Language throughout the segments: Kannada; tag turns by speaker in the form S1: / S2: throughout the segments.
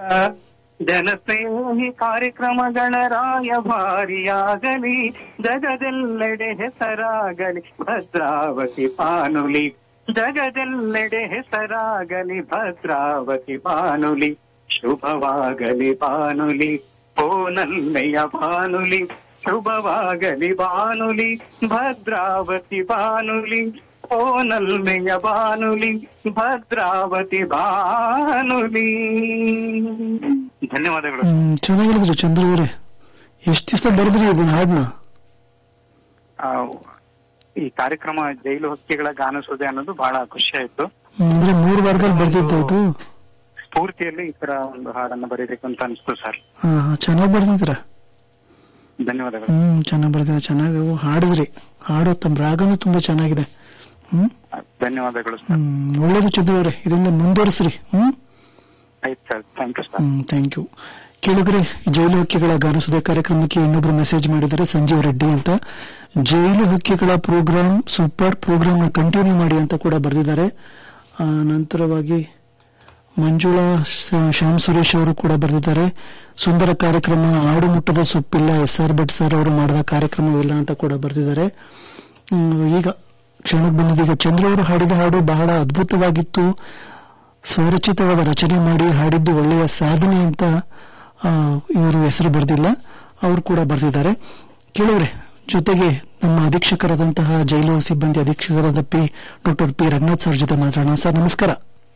S1: ಜನಸ್ನೇಹಿ ಕಾರ್ಯಕ್ರಮಗಳ ರಾಯಭಾರಿಯಾಗಲಿ ಜಗದೆಲ್ಲೆಡೆ ಹೆಸರಾಗಲಿ ಭದ್ರಾವತಿ ಬಾನುಲಿ ಜಗದೆಲ್ಲೆಡೆ ಹೆಸರಾಗಲಿ ಭದ್ರಾವತಿ ಬಾನುಲಿ ಶುಭವಾಗಲಿ ಬಾನುಲಿ ಓನಲ್ಲೆಯ ಬಾನುಲಿ ಶುಭವಾಗಲಿ ಬಾನುಲಿ ಭದ್ರಾವತಿ ಬಾನುಲಿ ಓನಲ್ಮೆಯ ಬಾನುಲಿ ಭದ್ರಾವತಿ ಬಾನುಲಿ ಧನ್ಯವಾದಗಳು
S2: ಹ್ಮ್ ಚೆನ್ನಾಗಿ ಹೇಳಿದ್ರಿ ಚಂದ್ರ ಅವರೇ ಎಷ್ಟು ದಿವಸ ಬರೆದ್ರಿ ಇದನ್ನ ಹಾಡ್ನ
S1: ಆ, ಈ ಕಾರ್ಯಕ್ರಮ ಜೈಲು ಹಕ್ಕಿಗಳ ಗಾನಸೋದೆ ಅನ್ನೋದು ಬಹಳ ಖುಷಿ ಆಯ್ತು
S2: ಹ್ಮ್, ಅಂದ್ರೆ ಮೂರು ವಾರದಲ್ಲಿ ಬರ್ದಿದ್ದ ಇದು
S1: ಸ್ಫೂರ್ತಿಯಲ್ಲಿ ಈ ತರ ಒಂದು ಹಾಡನ್ನ ಬರೀಬೇಕು ಅಂತ ಅನಿಸ್ತು ಸರ್
S2: ಹಾ ಚೆನ್ನಾಗಿ ಬರ್ದಿದ್ದೀರಾ
S1: ಧನ್ಯವಾದಗಳು
S2: ಹ್ಮ್ ಚೆನ್ನಾಗಿ ಬರ್ದಿರ ಚೆನ್ನಾಗಿ ಹಾಡಿದ್ರಿ ಹಾಡೋ ತಮ್ಮ ರಾಗನೂ ತುಂಬಾ ಚೆನ್ನಾಗಿದೆ ಹ್ಮ್
S1: ಧನ್ಯವಾದಗಳು ಸರ್
S2: ಹ್ಮ್ ಒಳ್ಳೇದು ಚಂದ್ರ ಅವರೇ ಇದನ್ನ ಮುಂದುವರಿಸ್ರಿ ಹ್ಮ್
S1: ಆಯ್ತು sir thank you sir
S2: hmm thank you ಕೇಳಿದ್ರೆ ಜೈಲು ಹಕ್ಕಿಗಳ ಗಾನಸುದೆ ಕಾರ್ಯಕ್ರಮಕ್ಕೆ ಇನ್ನೊಬ್ರು ಮೆಸೇಜ್ ಮಾಡಿದ್ದಾರೆ ಸಂಜೀವ್ ರೆಡ್ಡಿ ಅಂತ ಜೈಲು ಹಕ್ಕಿಗಳ ಪ್ರೋಗ್ರಾಮ್ ಸೂಪರ್ ಪ್ರೋಗ್ರಾಮ್ ನ ಕಂಟಿನ್ಯೂ ಮಾಡಿ ಅಂತ ಕೂಡ ಬರೆದಿದ್ದಾರೆ ಆ, ನಂತರವಾಗಿ ಮಂಜುಳಾ ಶ- ಶ್ಯಾಮ್ ಸುರೇಶ್ ಅವರು ಕೂಡ ಬರೆದಿದ್ದಾರೆ ಸುಂದರ ಕಾರ್ಯಕ್ರಮ ಆಡು ಮುಟ್ಟದ ಸೊಪ್ಪಿಲ್ಲ ಎಸ್ ಆರ್ ಭಟ್ ಸರ್ ಅವರು ಮಾಡಿದ ಕಾರ್ಯಕ್ರಮವಿಲ್ಲ ಅಂತ ಕೂಡ ಬರೆದಿದ್ದಾರೆ ಹ್ಮ್, ಈಗ ಕ್ಷಣಕ್ಕೆ ಬಂದಿದೆ ಈಗ ಚಂದ್ರ ಅವರು ಹಾಡಿದ ಹಾಡು ಬಹಳ ಅದ್ಭುತವಾಗಿತ್ತು ಸ್ವರಚಿತವಾದ ರಚನೆ ಮಾಡಿ ಹಾಡಿದ್ದು ಒಳ್ಳೆಯ ಸಾಧನೆ ಅಂತ ಇವರು ಹೆಸರು ಬರೆದಿಲ್ಲ ಅವರು ಕೂಡ ಬರೆದಿದ್ದಾರೆ ಕೇಳಿದ್ರೆ ಜೊತೆಗೆ ನಮ್ಮ ಅಧೀಕ್ಷಕರಾದಂತಹ ಜೈಲು ಸಿಬ್ಬಂದಿ ಅಧೀಕ್ಷಕರಾದ P doctor P Ranganath sir ಜೊತೆ ಮಾತಾಡೋಣ ಸರ್ ನಮಸ್ಕಾರ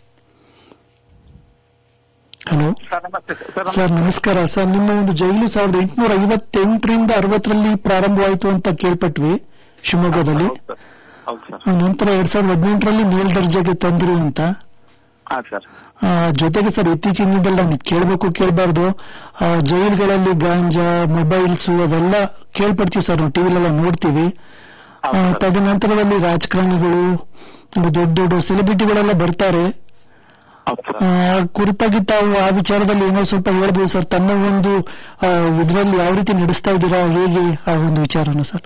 S2: ಹಲೋ
S1: ಸರ್ ನಮಸ್ತೆ ಸರ್
S2: ಸರ್ ನಮಸ್ಕಾರ ಸರ್ ನಿಮ್ಮ ಒಂದು ಜೈಲು ಸಾವಿರದ ಎಂಟುನೂರ ಐವತ್ತೆಂಟರಿಂದ ಅರವತ್ತರಲ್ಲಿ ಪ್ರಾರಂಭವಾಯಿತು ಅಂತ ಕೇಳ್ಪಟ್ವಿ ಶಿವಮೊಗ್ಗದಲ್ಲಿ
S1: ಹೌದು ಸರ್
S2: ಆ, ನಂತರ ಎರಡ್ ಸಾವಿರದ ಹದಿನೆಂಟರಲ್ಲಿ ಮೇಲ್ದರ್ಜೆಗೆ ತಂದ್ರು ಅಂತ
S1: ಹಾ ಸರ್
S2: ಆ, ಜೊತೆಗೆ ಸರ್ ಇತ್ತೀಚಿನ ದಿನದಲ್ಲಿ ನಾನು ಕೇಳಬೇಕು ಕೇಳಬಾರ್ದು ಜೈಲ್ಗಳಲ್ಲಿ ಗಾಂಜಾ ಮೊಬೈಲ್ಸ್ ಅವೆಲ್ಲ ಕೇಳ್ಪಡ್ತೀವಿ ಸರ್ ನಾವು ಟಿವಿಲೆಲ್ಲ ನೋಡ್ತೀವಿ ಆ,
S1: ಹೌದು ಸರ್.
S2: ತದನಂತರದಲ್ಲಿ ರಾಜಕಾರಣಿಗಳು ದೊಡ್ಡ ದೊಡ್ಡ ಸೆಲೆಬ್ರಿಟಿಗಳೆಲ್ಲ ಬರ್ತಾರೆ
S1: ಹೌದು ಸರ್
S2: ಆ, ಕುರಿತಾಗಿ ತಾವು ಆ ವಿಚಾರದಲ್ಲಿ ಏನೋ ಸ್ವಲ್ಪ ಹೇಳ್ಬೋದು ಸರ್ ತಮ್ಮ ಒಂದು ಇದರಲ್ಲಿ ಯಾವ ರೀತಿ ನಡೆಸ್ತಾ ಇದ್ದೀರಾ ಹೇಗೆ ಆ ಒಂದು ವಿಚಾರನ ಸರ್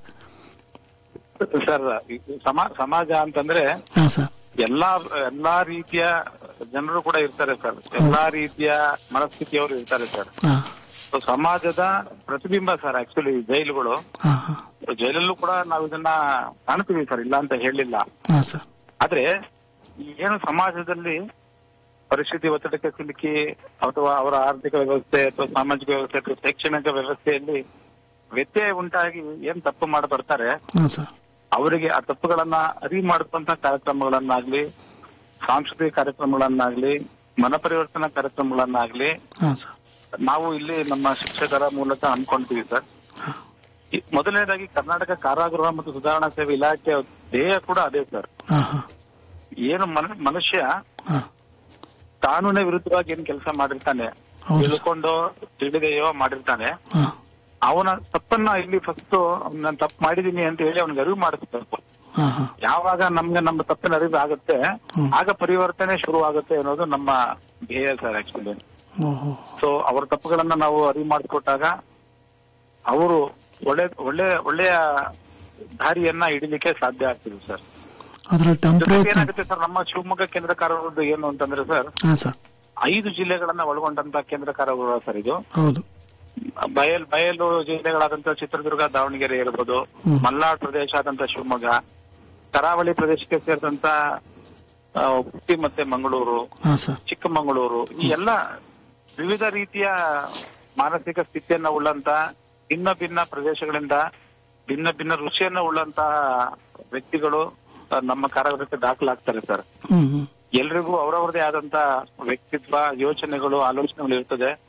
S3: ಸರ್ ಈ ಸಮಾ- ಸಮಾಜ ಅಂತಂದ್ರೆ
S2: ಹಾ ಸರ್
S3: ಎಲ್ಲಾ ಎಲ್ಲಾ ರೀತಿಯ ಜನರು ಕೂಡ ಇರ್ತಾರೆ ಸರ್ ಎಲ್ಲಾ ರೀತಿಯ ಮನಸ್ಥಿತಿಯವರು ಇರ್ತಾರೆ ಸರ್
S2: ಹಾ
S3: So, ಸಮಾಜದ ಪ್ರತಿಬಿಂಬ ಸರ್ ಆಕ್ಚುಲಿ ಜೈಲುಗಳು
S2: ಹಾ ಹಾ
S3: ಜೈಲಲ್ಲೂ ಕೂಡ ನಾವು ಇದನ್ನ ಕಾಣ್ತೀವಿ ಸರ್ ಇಲ್ಲ ಅಂತ ಹೇಳಿಲ್ಲ
S2: ಹಾ ಸರ್
S3: ಆದ್ರೆ ಈ ಏನು ಸಮಾಜದಲ್ಲಿ ಪರಿಸ್ಥಿತಿ ಒತ್ತಡಕ್ಕೆ ಸಿಲುಕಿ ಅಥವಾ ಅವರ ಆರ್ಥಿಕ ವ್ಯವಸ್ಥೆ ಅಥವಾ ಸಾಮಾಜಿಕ ವ್ಯವಸ್ಥೆ ಅಥವಾ ಶೈಕ್ಷಣಿಕ ವ್ಯವಸ್ಥೆಯಲ್ಲಿ ವ್ಯತ್ಯಯ ಉಂಟಾಗಿ ಏನ್ ತಪ್ಪು ಮಾಡಿ ಬರ್ತಾರೆ
S2: ಹಾ ಸರ್
S3: ಅವರಿಗೆ ಆ ತಪ್ಪುಗಳನ್ನ ಅರಿವು ಮಾಡುವಂತ ಕಾರ್ಯಕ್ರಮಗಳನ್ನಾಗ್ಲಿ ಸಾಂಸ್ಕೃತಿಕ ಕಾರ್ಯಕ್ರಮಗಳನ್ನಾಗ್ಲಿ ಮನ ಪರಿವರ್ತನಾ ಕಾರ್ಯಕ್ರಮಗಳನ್ನಾಗ್ಲಿ
S2: ಹಾ ಸರ್
S3: ನಾವು ಇಲ್ಲಿ ನಮ್ಮ ಶಿಕ್ಷಕರ ಮೂಲಕ ಅನ್ಕೊಂತೀವಿ ಸರ್ ಈ ಮೊದಲನೇದಾಗಿ ಕರ್ನಾಟಕ ಕಾರಾಗೃಹ ಮತ್ತು ಸುಧಾರಣಾ ಸೇವೆ ಇಲಾಖೆಯ ಧ್ಯೇಯ ಕೂಡ ಅದೇ ಸರ್
S2: ಹಾ ಹಾ
S3: ಏನು ಮನ- ಮನುಷ್ಯ
S2: ಹಾ
S3: ಕಾನೂನಿನ ವಿರುದ್ಧವಾಗಿ ಏನ್ ಕೆಲಸ ಮಾಡಿರ್ತಾನೆ
S2: ಹೌದು ಸರ್.
S3: ತಿಳ್ಕೊಂಡು ತಿಳಿದೆಯೋ ಮಾಡಿರ್ತಾನೆ
S2: ಹಾ
S3: ಅವನ ತಪ್ಪನ್ನ ಇಲ್ಲಿ ಫಸ್ಟ್ ನಾನು ತಪ್ಪು ಮಾಡಿದೀನಿ ಅಂತ ಹೇಳಿ ಅವನಿಗೆ ಅರಿವು ಮಾಡಿಸ್ಬೇಕು
S2: ಹಾ ಹಾ
S3: ಯಾವಾಗ ನಮ್ಗೆ ನಮ್ಮ ತಪ್ಪಿನ ಅರಿವು ಆಗುತ್ತೆ
S2: ಹ್ಮ್.
S3: ಆಗ ಪರಿವರ್ತನೆ ಶುರು ಆಗುತ್ತೆ ಅನ್ನೋದು ನಮ್ಮ ಧ್ಯೇಯ ಸರ್ ಆಕ್ಚುಲಿ
S2: ಓಹೋ
S3: ಸೊ ಅವರ ತಪ್ಪುಗಳನ್ನ ನಾವು ಅರಿವು ಮಾಡಿಕೊಟ್ಟಾಗ ಅವರು ಒಳ್ಳೆ ಒಳ್ಳೆ ಒಳ್ಳೆಯ ದಾರಿಯನ್ನ ಹಿಡಿಲಿಕ್ಕೆ ಸಾಧ್ಯ ಆಗ್ತಿದೆ ಸರ್
S2: ಅದ್ರಲ್ಲಿ ತಮ್ಮ
S3: ಜೊತೆಗೆ
S2: ಪ್ರಯತ್ನ
S3: ಏನಾಗುತ್ತೆ ಸರ್ ನಮ್ಮ ಶಿವಮೊಗ್ಗ ಕೇಂದ್ರ ಕಾರಾಗೃಹದ್ದು ಏನು ಅಂತಂದ್ರೆ ಸರ್
S2: ಹಾ ಸರ್
S3: ಐದು ಜಿಲ್ಲೆಗಳನ್ನ ಒಳಗೊಂಡಂತ ಕೇಂದ್ರ ಕಾರಾಗೃಹ ಸರ್ ಇದು
S2: ಹೌದು
S3: ಬಯಲ್ ಬಯಲು ಜಿಲ್ಲೆಗಳಾದಂತ ಚಿತ್ರದುರ್ಗ ದಾವಣಗೆರೆ ಇರ್ಬೋದು
S2: ಹ್ಮ್.
S3: ಮಲ್ನಾಡ್ ಪ್ರದೇಶ ಆದಂತ ಶಿವಮೊಗ್ಗ ಕರಾವಳಿ ಪ್ರದೇಶಕ್ಕೆ ಸೇರಿದಂತ ಆ, ಉಡುಪಿ ಮತ್ತೆ ಮಂಗಳೂರು
S2: ಹಾ ಸರ್
S3: ಚಿಕ್ಕಮಗಳೂರು ಈ ಎಲ್ಲ ವಿವಿಧ ರೀತಿಯ ಮಾನಸಿಕ ಸ್ಥಿತಿಯನ್ನ ಉಳ್ಳಂತ ಭಿನ್ನ ಭಿನ್ನ ಪ್ರದೇಶಗಳಿಂದ ಭಿನ್ನ ಭಿನ್ನ ರುಚಿಯನ್ನ ಉಳ್ಳಂತಹ ವ್ಯಕ್ತಿಗಳು ಆ, ನಮ್ಮ ಕಾರಾಗೃಹಕ್ಕೆ ದಾಖಲಾಗ್ತಾರೆ ಸರ್
S2: ಹ್ಮ್ ಹ್ಮ್
S3: ಎಲ್ರಿಗೂ ಅವರವರದೇ ಆದಂತ ವ್ಯಕ್ತಿತ್ವ ಯೋಚನೆಗಳು ಆಲೋಚನೆಗಳು ಇರ್ತದೆ